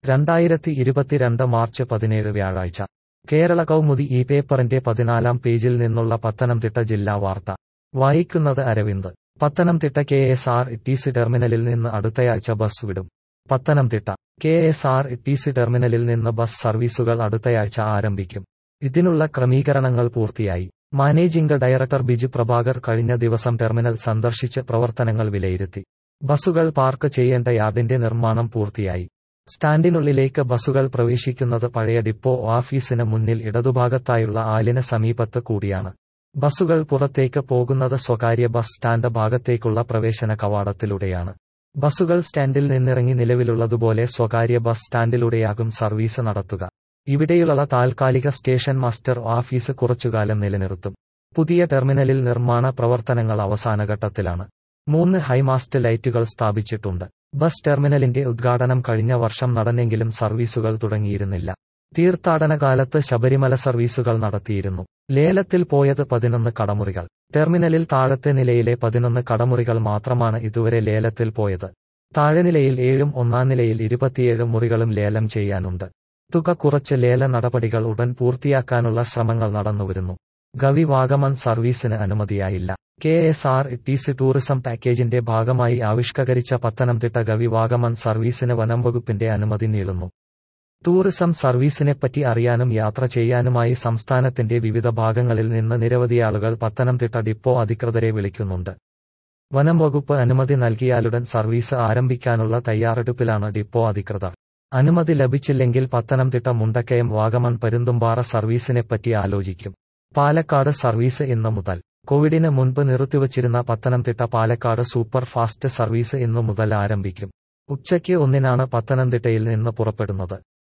രണ്ടായിരത്തി ഇരുപത്തിരണ്ട് മാർച്ച് പതിനേഴ് വ്യാഴാഴ്ച കേരള കൗമുദി ഈ പേപ്പറിന്റെ പതിനാലാം പേജിൽ നിന്നുള്ള പത്തനംതിട്ട ജില്ലാ വാർത്ത വായിക്കുന്നത് Aravind Pathanamthitta K S R T C ടെർമിനലിൽ നിന്ന് അടുത്തയാഴ്ച ബസ് വിടും Pathanamthitta K S R T C ടെർമിനലിൽ നിന്ന് ബസ് സർവീസുകൾ അടുത്തയാഴ്ച ആരംഭിക്കും ഇതിനുള്ള ക്രമീകരണങ്ങൾ പൂർത്തിയായി മാനേജിംഗ് ഡയറക്ടർ ബിജു പ്രഭാകർ കഴിഞ്ഞ ദിവസം ടെർമിനൽ സന്ദർശിച്ച് പ്രവർത്തനങ്ങൾ വിലയിരുത്തി ബസുകൾ പാർക്ക് ചെയ്യേണ്ട യാർഡിന്റെ നിർമ്മാണം പൂർത്തിയായി സ്റ്റാൻഡിനുള്ളിലേക്ക് ബസുകൾ പ്രവേശിക്കുന്നത് പഴയ ഡിപ്പോ ഓഫീസിന് മുന്നിൽ ഇടതുഭാഗത്തായുള്ള ആലിന് സമീപത്ത് കൂടിയാണ് ബസുകൾ പുറത്തേക്ക് പോകുന്നത് സ്വകാര്യ ബസ് സ്റ്റാൻഡ് ഭാഗത്തേക്കുള്ള പ്രവേശന കവാടത്തിലൂടെയാണ് ബസുകൾ സ്റ്റാൻഡിൽ നിന്നിറങ്ങി നിലവിലുള്ളതുപോലെ സ്വകാര്യ ബസ് സ്റ്റാൻഡിലൂടെയാകും സർവീസ് നടത്തുക ഇവിടെയുള്ള താൽക്കാലിക സ്റ്റേഷൻ മാസ്റ്റർ ഓഫീസ് കുറച്ചുകാലം നിലനിർത്തും പുതിയ ടെർമിനലിൽ നിർമ്മാണ പ്രവർത്തനങ്ങൾ അവസാനഘട്ടത്തിലാണ് മൂന്ന് ഹൈമാസ്റ്റ് ലൈറ്റുകൾ സ്ഥാപിച്ചിട്ടുണ്ട് ബസ് ടെർമിനലിന്റെ ഉദ്ഘാടനം കഴിഞ്ഞ വർഷം നടന്നെങ്കിലും സർവീസുകൾ തുടങ്ങിയിരുന്നില്ല തീർത്ഥാടന കാലത്ത് ശബരിമല സർവീസുകൾ നടത്തിയിരുന്നു ലേലത്തിൽ പോയത് പതിനൊന്ന് കടമുറികൾ ടെർമിനലിൽ താഴത്തെ നിലയിലെ പതിനൊന്ന് കടമുറികൾ മാത്രമാണ് ഇതുവരെ ലേലത്തിൽ പോയത് താഴെനിലയിൽ ഏഴും ഒന്നാം നിലയിൽ ഇരുപത്തിയേഴ് മുറികളും ലേലം ചെയ്യാനുണ്ട് തുക കുറച്ച് ലേല നടപടികൾ ഉടൻ പൂർത്തിയാക്കാനുള്ള ശ്രമങ്ങൾ നടന്നുവരുന്നു ഗവി വാഗമൺ സർവീസിന് അനുമതിയായില്ല K S R T C tourism പാക്കേജിന്റെ ഭാഗമായി ആവിഷ്കരിച്ച പത്തനംതിട്ട ഗവി വാഗമൺ സർവീസിന് വനം വകുപ്പിന്റെ അനുമതി നീളുന്നു ടൂറിസം സർവീസിനെപ്പറ്റി അറിയാനും യാത്ര ചെയ്യാനുമായി സംസ്ഥാനത്തിന്റെ വിവിധ ഭാഗങ്ങളിൽ നിന്ന് നിരവധി ആളുകൾ പത്തനംതിട്ട ഡിപ്പോ അധികൃതരെ വിളിക്കുന്നുണ്ട് വനം വകുപ്പ് അനുമതി നൽകിയാലുടൻ സർവീസ് ആരംഭിക്കാനുള്ള തയ്യാറെടുപ്പിലാണ് ഡിപ്പോ അധികൃതർ അനുമതി ലഭിച്ചില്ലെങ്കിൽ പത്തനംതിട്ട മുണ്ടക്കയം വാഗമൺ പരുന്തുംപാറ സർവീസിനെപ്പറ്റി ആലോചിക്കും പാലക്കാട് സർവീസ് ഇന്നു മുതൽ കോവിഡിന് മുൻപ് നിർത്തിവച്ചിരുന്ന Pathanamthitta Palakkad super fast service ഇന്നു മുതൽ ആരംഭിക്കും ഉച്ചയ്ക്ക് ഒന്നിനാണ് പത്തനംതിട്ടയിൽ നിന്ന് പുറപ്പെടുന്നത്